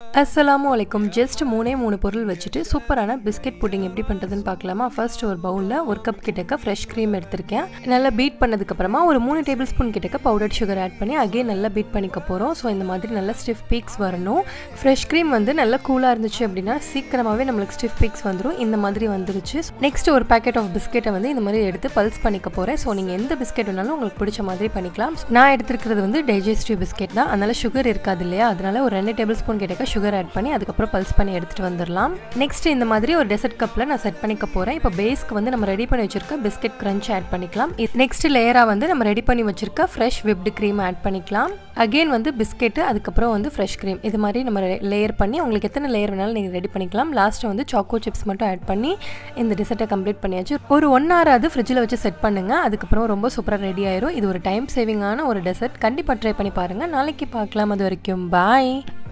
அஸ்ஸலாமு அலைக்கும் ஜஸ்ட் மூணே மூணு பொருள் வச்சுட்டு சூப்பரான பிஸ்கெட் புட்டிங் எப்படி பண்ணுறதுன்னு பார்க்கலாமா ஃபர்ஸ்ட் ஒரு பவுலில் ஒரு கப் கிட்டக்க ஃப்ரெஷ் க்ரீம் எடுத்திருக்கேன் நல்லா பீட் பண்ணதுக்கப்புறமா ஒரு மூணு டேபிள் ஸ்பூன் கிட்டக்க பவுடர் சுகர் ஆட் பண்ணி அகைன் நல்லா பீட் பண்ணிக்க போகிறோம் ஸோ இந்த மாதிரி நல்லா ஸ்டிஃப் பீக்ஸ் வரணும் ஃப்ரெஷ் க்ரீம் வந்து நல்லா கூலாக இருந்துச்சு அப்படின்னா சீக்கிரமாகவே நம்மளுக்கு ஸ்டிஃப் பீக்ஸ் வந்துடும் இந்த மாதிரி வந்துருச்சு நெக்ஸ்ட் ஒரு பேக்கெட் ஆஃப் பிஸ்கெட்டை வந்து இந்த மாதிரி எடுத்து பல்ஸ் பண்ணிக்க போகிறேன் ஸோ நீங்கள் எந்த பிஸ்கெட் வேணாலும் உங்களுக்கு பிடிச்ச மாதிரி பண்ணிக்கலாம் நான் எடுத்துருக்கிறது வந்து டைஜஸ்டிவ் பிஸ்கெட் தான் அதனால சுகர் இருக்காது இல்லையா அதனால ஒரு ரெண்டு டேபிள் ஸ்பூன் கிட்டக்க சுகர் ஆட் பண்ணி அதுக்கப்புறம் பல்ஸ் பண்ணி எடுத்துகிட்டு வந்துடலாம் நெக்ஸ்ட் இந்த மாதிரி ஒரு டெசர்ட் கப்பில் நான் செட் பண்ணிக்க போகிறேன் இப்போ பேஸ்க்கு வந்து நம்ம ரெடி பண்ணி வச்சிருக்க பிஸ்கெட் கிரன்ச் ஆட் பண்ணிக்கலாம் நெக்ஸ்ட் லேயராக வந்து நம்ம ரெடி பண்ணி வச்சிருக்க ஃப்ரெஷ் விப்டு க்ரீம் ஆட் பண்ணிக்கலாம் அகெயின் வந்து பிஸ்கெட்டு அதுக்கப்புறம் வந்து ஃப்ரெஷ் க்ரீம் இது மாதிரி நம்ம லேயர் பண்ணி உங்களுக்கு எத்தனை லேயர் வேணாலும் நீங்கள் ரெடி பண்ணிக்கலாம் லாஸ்ட்டு வந்து சாக்கோ சிப்ஸ் மட்டும் ஆட் பண்ணி இந்த டெசர்ட்டை கம்ப்ளீட் பண்ணியாச்சு ஒரு ஒன் ஹவர் அது ஃப்ரிட்ஜில் வச்சு செட் பண்ணுங்கள் அதுக்கப்புறம் ரொம்ப சூப்பராக ரெடி ஆயிரும் இது ஒரு டைம் சேவிங்கான ஒரு டெசர்ட் கண்டிப்பாக ட்ரை பண்ணி பாருங்கள் நாளைக்கு பார்க்கலாம் அது வரைக்கும் பாய்